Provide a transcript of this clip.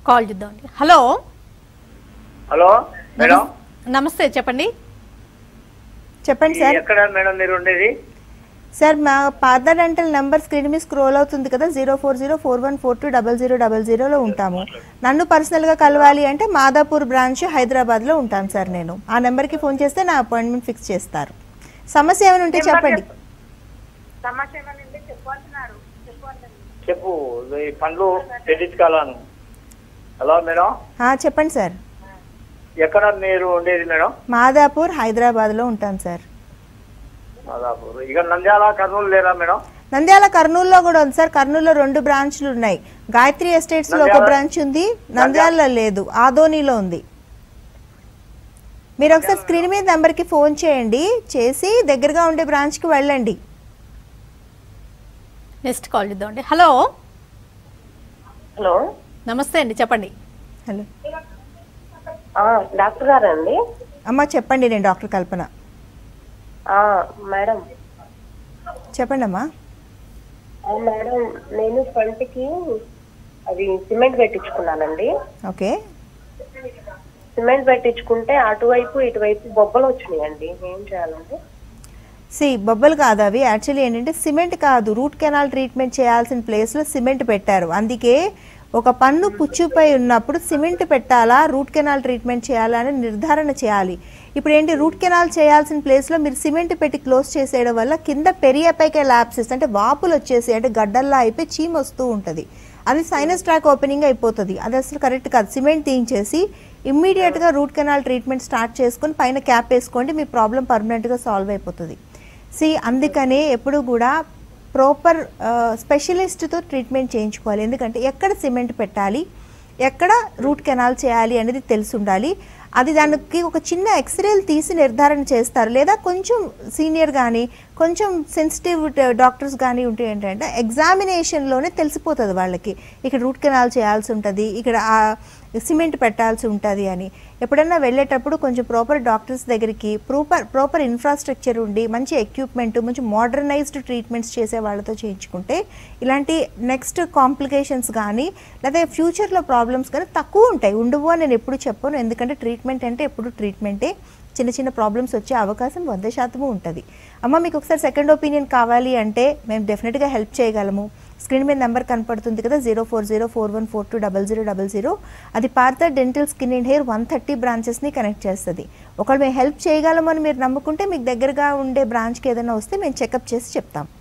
call చూద్దామండి hello hello madam నమస్తే చెప్పండి చెప్పండి సార్ ఎక్కడ మేడం మీరు ఉండేది సార్ మా పాత డెంటల్ నెంబర్ స్క్రీన్ మీద స్క్రోల్ అవుతుంది కదా zero four zero four one four two double zero double జీరోలో ఉంటాము నన్ను పర్సనల్గా కలవాలి అంటే మాదాపూర్ బ్రాంచ్ హైదరాబాద్లో ఉంటాను సార్ నేను ఆ నెంబర్కి ఫోన్ చేస్తే నా అపాయింట్మెంట్ ఫిక్స్ చేస్తారు సమస్య ఏమైనా ఉంటే చెప్పండి సమస్య ఏమనండి చెప్పమంటున్నారు చెప్పండి చెప్పు ఈ పండ్లు పెట్టించుకోవాలను హలో మేడం ఆ, చెప్పండి సార్ ఎక్కడ మీరు ఉండేది మేడం మాదాపూర్ హైదరాబాద్లో ఉంటాను సార్ మాదాపూర్ ఇక నంద్యాల కర్నూలు లేరా మేడం నంద్యాల కర్నూలులో కూడా ఉంది సార్ కర్నూలులో రెండు బ్రాంచ్లు ఉన్నాయి గాయత్రి ఎస్టేట్స్ లో ఒక నంద్యాల- బ్రాంచ్ ఉంది నంద్యాలలో లేదు ఆదోనిలో ఉంది మీరు ఒకసారి స్క్రీన్ మీద నెంబర్కి ఫోన్ చేయండి చేసి దగ్గరగా ఉండే బ్రాంచ్కి వెళ్ళండి నెక్స్ట్ కాల్ చూద్దామండి హలో హలో నమస్తే అండి చెప్పండి హలో డాక్టర్ గారు అండి అమ్మ చెప్పండి నేను డాక్టర్ కల్పన మేడం చెప్పండి అమ్మా మేడం నేను ఫ్రంట్కి అది సిమెంట్ పెట్టించుకున్నానండి ఓకే సిమెంట్ పెట్టించుకుంటే అటువైపు ఇటువైపు బొబ్బలు వచ్చినాయండి ఏం చేయాలండి సి బొబ్బలు కాదు అవి యాక్చువల్లీ ఏంటంటే సిమెంట్ కాదు రూట్ కెనాల్ ట్రీట్మెంట్ చేయాల్సిన ప్లేస్లో సిమెంట్ పెట్టారు అందుకే ఒక పన్ను పుచ్చుపై ఉన్నప్పుడు సిమెంట్ పెట్టాలా రూట్ కెనాల్ ట్రీట్మెంట్ చేయాలా అని నిర్ధారణ చేయాలి ఇప్పుడు ఏంటి రూట్ కెనాల్ చేయాల్సిన ప్లేస్లో మీరు సిమెంట్ పెట్టి క్లోజ్ చేసేయడం వల్ల కింద పెరియపైకే ల్యాప్సెస్ అంటే వాపులు వచ్చేసి అంటే గడ్డల్లా అయిపోయి చీమ వస్తూ ఉంటుంది అది సైనస్ ట్రాక్ ఓపెనింగ్ అయిపోతుంది అది అసలు కరెక్ట్ కాదు సిమెంట్ తీయించేసి ఇమ్మీడియట్గా రూట్ కెనాల్ ట్రీట్మెంట్ స్టార్ట్ చేసుకొని పైన క్యాప్ వేసుకోండి మీ ప్రాబ్లం పర్మనెంట్గా సాల్వ్ అయిపోతుంది సి అందుకనే ఎప్పుడు కూడా ప్రాపర్ స్పెషలిస్ట్తో ట్రీట్మెంట్ చేయించుకోవాలి ఎందుకంటే ఎక్కడ సిమెంట్ పెట్టాలి ఎక్కడ రూట్ కెనాల్ చేయాలి అనేది తెలిసి ఉండాలి అది దానికి ఒక చిన్న ఎక్స్రేలు తీసి నిర్ధారణ చేస్తారు లేదా కొంచెం సీనియర్ కానీ కొంచెం సెన్సిటివ్ డాక్టర్స్ కానీ ఉంటే ఏంటంటే ఎగ్జామినేషన్లోనే తెలిసిపోతుంది వాళ్ళకి ఇక్కడ రూట్ కెనాల్ చేయాల్సి ఉంటుంది ఇక్కడ ఆ సిమెంట్ పెట్టాల్సి ఉంటుంది అని ఎప్పుడైనా వెళ్ళేటప్పుడు కొంచెం ప్రాపర్ డాక్టర్స్ దగ్గరికి ప్రాపర్ ప్రాపర్ ఇన్ఫ్రాస్ట్రక్చర్ ఉండి మంచి ఎక్విప్మెంట్ మంచి మోడర్నైజ్డ్ ట్రీట్మెంట్స్ చేసే వాళ్ళతో చేయించుకుంటే ఇలాంటి నెక్స్ట్ కాంప్లికేషన్స్ కానీ లేదా ఫ్యూచర్లో ప్రాబ్లమ్స్ కానీ తక్కువ ఉంటాయి ఉండవు అని నేను ఎప్పుడు చెప్పను ఎందుకంటే ట్రీట్మెంట్ అంటే ఎప్పుడు ట్రీట్మెంటే చిన్న చిన్న ప్రాబ్లమ్స్ వచ్చే అవకాశం వంద శాతము ఉంటుంది అమ్మ మీకు ఒకసారి సెకండ్ ఒపీనియన్ కావాలి అంటే మేము డెఫినెట్గా హెల్ప్ చేయగలము స్క్రీన్ మీద నెంబర్ కనపడుతుంది కదా zero four zero four one four two double zero double zero అది Partha dental skin and hair one thirty బ్రాంచెస్ని కనెక్ట్ చేస్తుంది ఒకవేళ మేము హెల్ప్ చేయగలమని మీరు నమ్ముకుంటే మీకు దగ్గరగా ఉండే బ్రాంచ్కి ఏదైనా వస్తే మేము చెకప్ చేసి చెప్తాం